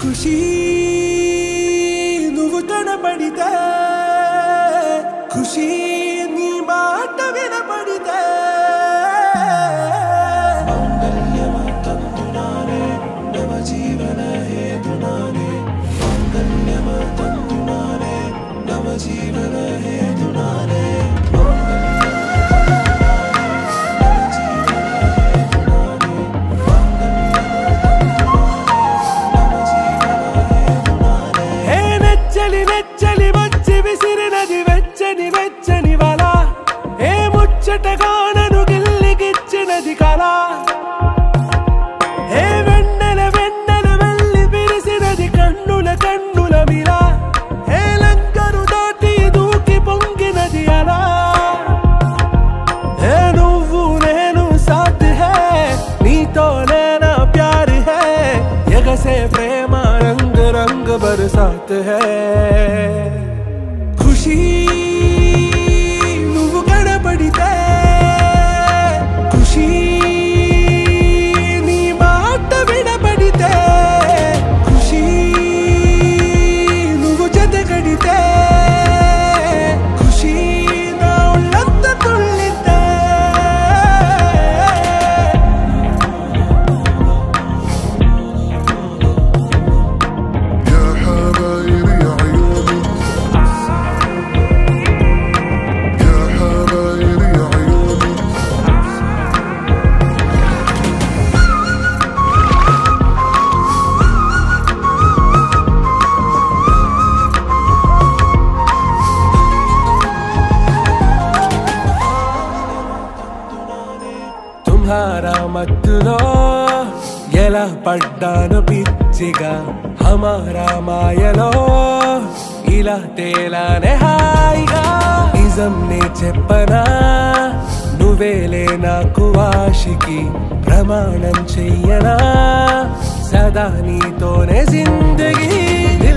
ఖుషి నువ్వు కనబడితే ఖుషి నీ మాట వినపడితే హే నెచ్చలి నెచ్చలి వచ్చి విసిరినది వెచ్చని వెచ్చని వల ఏ ముచ్చటగా నన్ను గిల్లిగిచ్చినది కళ ఏ వెన్నెల వెన్నెల వెళ్ళి విరిసినది కన్నుల కన్నుల మిల ఏ లంకను దాటి దూకి పొంగినది అలా ఏ నువ్వు నేను సాథ్ హే నీతోనే నా ప్యార్ హే ఎగసే ప్రేమ రంగ్ రంగ్ బరసాత్ హే ఖుషి నువ్వు కనబడితే ఖుషి నీ మాట వినబడితే ఖుషి నువ్వు జతగడితే ఖుషి నా ఒళ్ళంత తుళ్ళితే يا حبايب يا عيوني يا حبايب يا عيوني తుమ్హారా మత్తులో ఎలా పడ్డాను పిచ్చిగా హమారా మాయలో ఇలా తేలానే హాయిగా నిజం నే చెప్పనా నువ్వేలే నాకు ఆశికి ప్రమాణం చెయ్యనా సదా నీతోనే జిందగీ